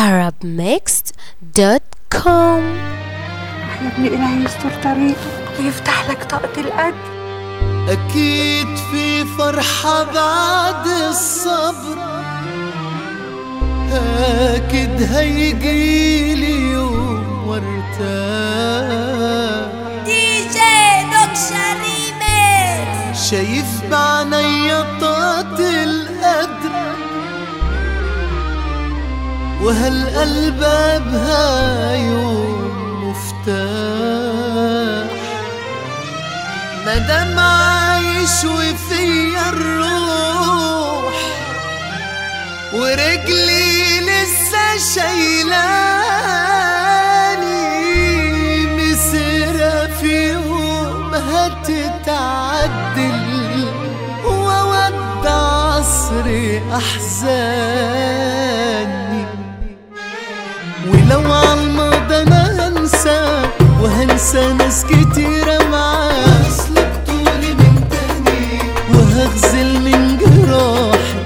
arabmixed.com يا ابني إلهي يستر طريقه ويفتح لك طاقة القدر أكيد في فرحة بعد الصبر أكيد هيجيلي يوم وارتاح دي جي نكشة ريميكس شايف بعنايا طاقة القدر وهالقلب بها يوم مفتاح مادام عايش وفيا الروح ورجلي لسه شايلاني مسيرة في يوم هتتعدل وودع عصري أحزاني ولو عالماضي أنا هنسى وهنسى ناس كتيرة معاه وهسلك طولي من تاني وهغزل من جراحي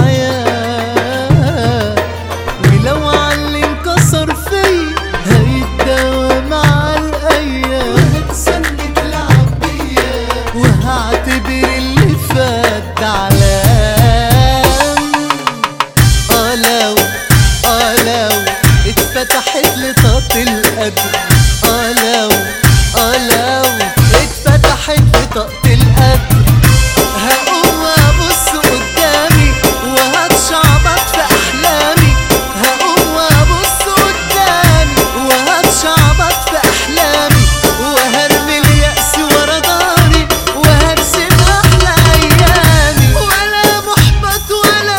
حياة ولو عاللي انكسر فيا هيتداوى مع الأيام وهتسلك تلعب بيا وهعتبر اللي فات ده علام اه لو اه لو اتفتحت لي طاقة القدر اه لو اه لو اتفتحت لي طاقة القدر هقوم وابص قدامي وهتشعبط في احلامي هقوم وابص قدامي وهتشعبط في احلامي وهرمي اليأس ورا ضهري وهرسم احلى ايامي ولا محبط ولا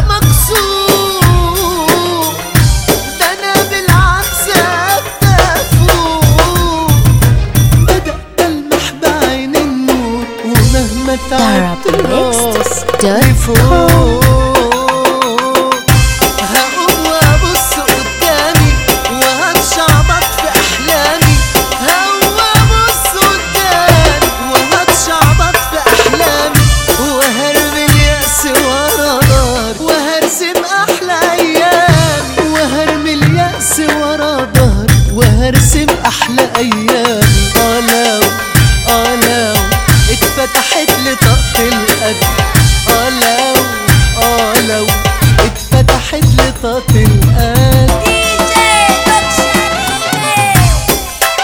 مكسور ده انا بالعكس اتفوق بدأت ألمح بعين النور ومهما تعبت راسي لفوق هقوم وابص قدامي وهتشعبط في احلامي هقوم وابص قدامي وهتشعبط في احلامي وهرمي اليأس ورا ظهري وهرسم احلى ايامي وهرمي اليأس ورا ظهري وهرسم احلى ايامي اه لو اه لو اتفتحت لي طاقة القدر اه لو اه لو اتفتحت لي طاقة القدر دي جي نكشة ريميكس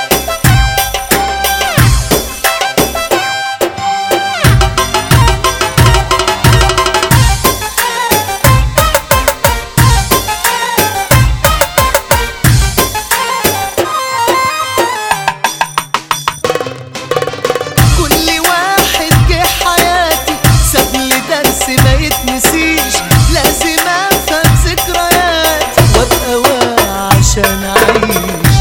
كل واحد جه حياتي ساب لي درس ما يتنسيش لازم افهم ذكرياتي وابقى واعي عشان اعيش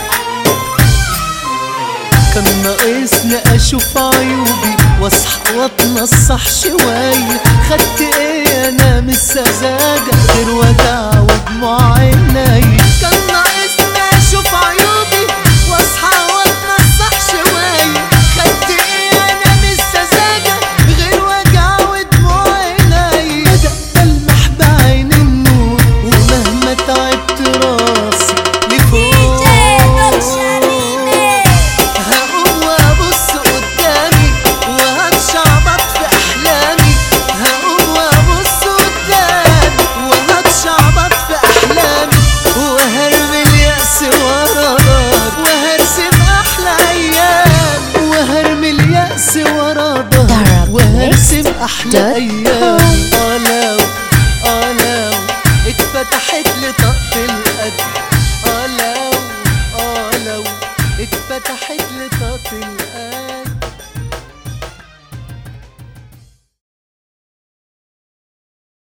كان ناقصني اشوف عيوبي واصحى واتنصح شوية خدت ايه انا من السذاجة غير وجع ودموع عيني كان ناقصني اشوف عيوبي واصحى واتنصح شوية خدت ايه انا من السذاجة غير وجع ودموع عيني بدأت المح بعين النور ومهما تعبت راسي لفوق جي نكشة ريميكس هقوم وابص قدامي وهتشعبط في احلامي هقوم وابص قدامي وهتشعبط في احلامي وهرمي اليأس ورا ظهري وهرسم احلى ايامي وهرمي اليأس ورا ظهري وهرسم احلى ايامي اه لو اه لو اتفتحت لي طاقة القدر اه لو اه لو اتفتحت لي طاقة القدر